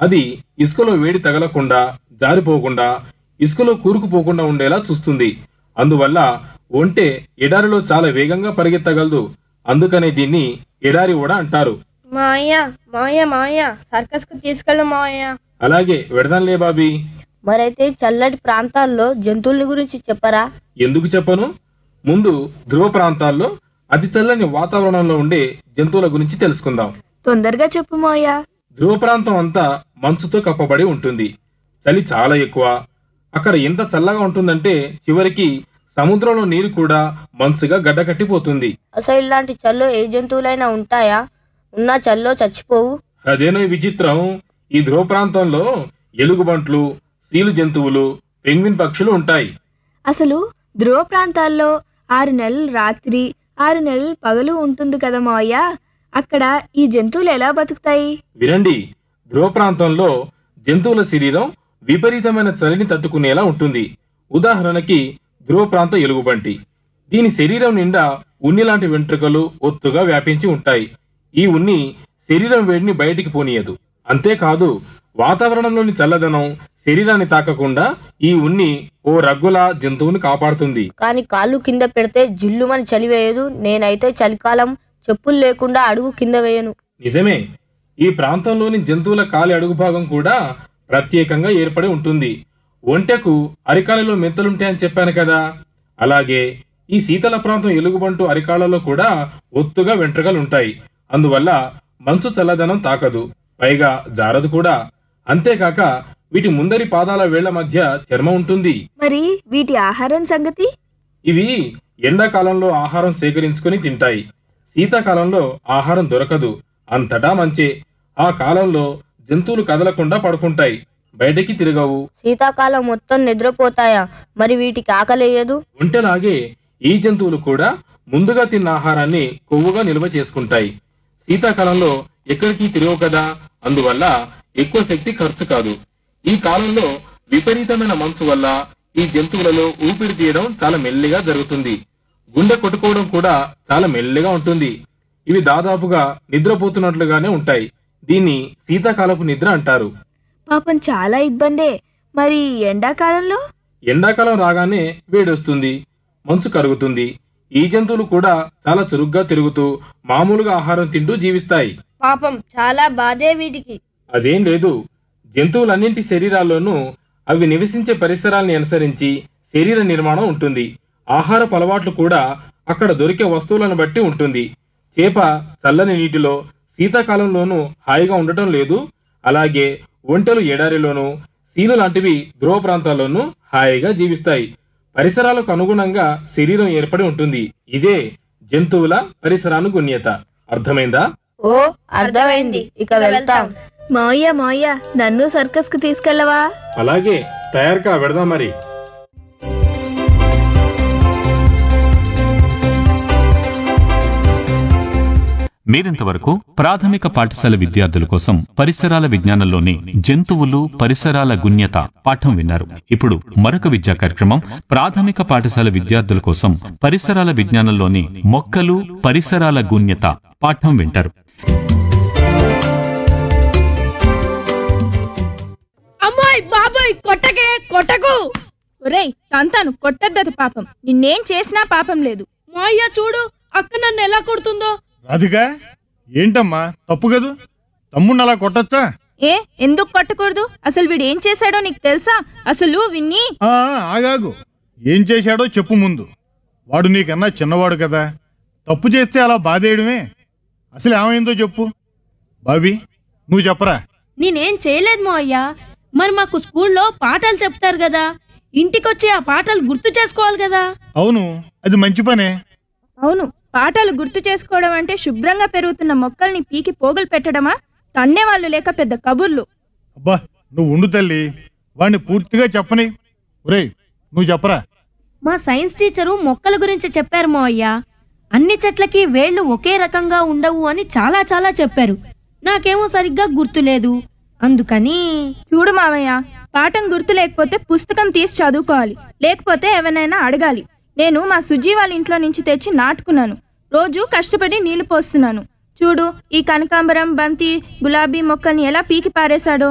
అది ఇసుకలో వేడి తగలకుండా జారిపోకుండా ఇసుకలో కూరుకుపోకుండా ఉండేలా చూస్తుంది అందువల్ల ఒంటె ఎడారిలో చాలా వేగంగా పరిగెత్తగలదు అందుకనే దీన్ని ఎడారి ఓడ అంటారు మాయ మాయ మాయ సర్కస్ కు తీసుకెళ్ళు మాయ అలాగే వెడదాంలే బాబీ మరైతే చల్లటి ప్రాంతాల్లో జంతువుల గురించి చెప్పరా ఎందుకు చెప్పను ముందు ధ్రువ ప్రాంతాల్లో అతి చల్లని వాతావరణంలో ఉండే జంతువుల గురించి తెలుసుకుందాం తొందరగా చెప్పు మోయా ధ్రువ ప్రాంతం అంతా మంచుతో కప్పబడి ఉంటుంది చలి చాలా ఎక్కువ అక్కడ ఎంత చల్లగా ఉంటుందంటే చివరికి సముద్రంలో నీరు కూడా మంచుగా గడ్డకట్టిపోతుంది అసలు ఇలాంటి చల్లో ఏ జంతువులైనా ఉంటాయా ఉన్న చల్లో చచ్చిపోవు అదేనో ఈ విచిత్రం ఈ ధ్రువ ప్రాంతంలో ఎలుగుబంట్లు సీలు జంతువులు పెంగ్విన్ పక్షులు ఉంటాయి అసలు ధ్రువ ప్రాంతాల్లో ఆరు నెలలు రాత్రి ఆరు నెలలు పగలు ఉంటుంది కదా మోయ అక్కడ ఈ జంతువులు ఎలా బతుకుతాయి వినండి ధ్రువ ప్రాంతంలో జంతువుల శరీరం విపరీతమైన చలిని తట్టుకునేలా ఉంటుంది ఉదాహరణకి ధ్రువ ప్రాంత ఎలుగుబంటి దీని శరీరం నిండా ఉన్ని లాంటి వెంట్రుకలు ఒత్తుగా వ్యాపించి ఉంటాయి ఈ ఉన్ని శరీరం వేడిని బయటికి పోనీయదు అంతేకాదు వాతావరణంలోని చల్లదనం శరీరాన్ని తాకకుండా ఈ ఉన్ని ఓ రగ్గులా జంతువుని కాపాడుతుంది కానీ కాళ్ళు కింద పెడితే జిల్లుమని చలి వేయదు నేనైతే చలికాలం చెప్పులు లేకుండా అడుగు కింద వేయను నిజమే ఈ ప్రాంతంలోని జంతువుల కాలి అడుగు భాగం కూడా ప్రత్యేకంగా ఏర్పడి ఉంటుంది ఒంటెకు అరికాలలో మెత్తలుంటాయని చెప్పాను కదా అలాగే ఈ శీతల ప్రాంతం ఎలుగుబంటు అరికాలలో కూడా ఒత్తుగా వెంట్రుకలుంటాయి అందువల్ల మంచు చల్లదనం తాకదు పైగా జారదు కూడా అంతేకాక వీటి ముందరి పాదాల వేళ్ల మధ్య చర్మం ఉంటుంది మరి వీటి ఆహారం సంగతి ఇవి ఎండాకాలంలో ఆహారం సేకరించుకొని తింటాయి శీతాకాలంలో ఆహారం దొరకదు అంతటా మంచే ఆ కాలంలో జంతువులు కదలకుండా పడుకుంటాయి బయటికి తిరగవు శీతాకాలం మొత్తం నిద్రపోతాయా మరి వీటికి ఆకలేయదు ఒంటెలాగే ఈ జంతువులు కూడా ముందుగా తిన్న ఆహారాన్ని కొవ్వుగా నిల్వ చేసుకుంటాయి శీతాకాలంలో ఎక్కడికి తిరగవు కదా అందువల్ల ఎక్కువ శక్తి ఖర్చు కాదు ఈ కాలంలో విపరీతమైన మంచు వల్ల ఈ జంతువులలో ఊపిరి తీయడం చాలా మెల్లిగా జరుగుతుంది గుండె కొట్టుకోవడం కూడా చాలా మెల్లిగా ఉంటుంది ఇవి దాదాపుగా నిద్రపోతున్నట్లుగానే ఉంటాయి దీన్ని శీతాకాలపు నిద్ర అంటారు పాపం చాలా ఇబ్బందే మరి ఎండాకాలంలో ఎండాకాలం రాగానే వేడొస్తుంది మంచు కరుగుతుంది ఈ జంతువులు కూడా చాలా చురుగ్గా తిరుగుతూ మామూలుగా ఆహారం తింటూ జీవిస్తాయి పాపం చాలా బాధే వీటికి అదేం లేదు జంతువులన్నింటి శరీరాల్లోనూ అవి నివసించే పరిసరాల్ని అనుసరించి శరీర నిర్మాణం ఉంటుంది ఆహారపు అలవాట్లు కూడా అక్కడ దొరికే వస్తువులను బట్టి ఉంటుంది చేప చల్లని నీటిలో శీతాకాలంలోనూ హాయిగా ఉండటం లేదు అలాగే ఒంటెలు ఎడారిలోనూ సీలు లాంటివి ధ్రువ ప్రాంతాల్లోనూ హాయిగా జీవిస్తాయి పరిసరాలకు అనుగుణంగా శరీరం ఏర్పడి ఉంటుంది ఇదే జంతువుల పరిసరానుగుణ్యత అర్థమైందా ఓ అర్థమైంది ఇక వెళ్తాం మోయ మోయ నన్ను సర్కస్ కు తీసుకెళ్ళవా అలాగే తయారుగా వెడదాం మరి మీరింతవరకు ప్రాథమిక పాఠశాల విద్యార్థుల కోసం పరిసరాల విజ్ఞానంలోని జంతువులు పరిసరాల గుణ్యత పాఠం విన్నారు ఇప్పుడు మరొక విద్యా కార్యక్రమం ప్రాథమిక పాఠశాల విద్యార్థుల కోసం పరిసరాల విజ్ఞానంలోని మొక్కలు పరిసరాల గుణ్యత పాఠం వింటారు అమ్మాయి బాబాయ్ కొట్టకే కొట్టకు ఒరేయ్ తంతాను కొట్టద్దది పాపం నిన్నేం చేసినా పాపం లేదు మా అయ్య చూడు అక్క నన్ను ఎలా కొడుతుందో రాధికా ఏంటమ్మా తప్పు కదూ తమ్ముడిని అలా కొట్టచ్చా ఏ ఎందుకు కొట్టకూడదు అసలు వీడు ఏం చేశాడో నీకు తెలుసా అసలు విన్ని ఆ, ఆగాగు ఏం చేశాడో చెప్పు ముందు వాడు నీకన్నా చిన్నవాడు కదా తప్పు చేస్తే అలా బాధేయడమే అసలు ఏమైందో చెప్పు బాబీ నువ్వు చెప్పరా నేనేం చేయలేదు మా అయ్యా మరి మాకు స్కూల్లో పాఠాలు చెప్తారు కదా ఇంటికొచ్చి ఆ పాఠాలు గుర్తు చేసుకోవాలి కదా అవును అది మంచి పనే అవును పాఠాలు గుర్తు చేసుకోవడం అంటే శుభ్రంగా పెరుగుతున్న మొక్కల్ని పీకి పోగులు పెట్టడమా తన్నే వాళ్ళు లేక పెద్ద కబుర్లు అబ్బా నువ్వు ఉండు తల్లి వాడిని పూర్తిగా చెప్పని ఒరేయ్ నువ్వు చెప్పరా మా సైన్స్ టీచరు మొక్కల గురించి చెప్పారు మా అయ్యా అన్ని చెట్లకి వేళ్ళు ఒకే రకంగా ఉండవు అని చాలా చాలా చెప్పారు నాకేమో సరిగ్గా గుర్తులేదు అందుకని చూడు మామయ్య పాఠం గుర్తు లేకపోతే పుస్తకం తీసి చదువుకోవాలి లేకపోతే ఎవరినైనా అడగాలి నేను మా సుజీ వాళ్ళ ఇంట్లో నుంచి తెచ్చి నాటుకున్నాను రోజు కష్టపడి నీళ్లు పోస్తున్నాను చూడు ఈ కనకాంబరం బంతి గులాబీ మొక్కల్ని ఎలా పీకి పారేశాడో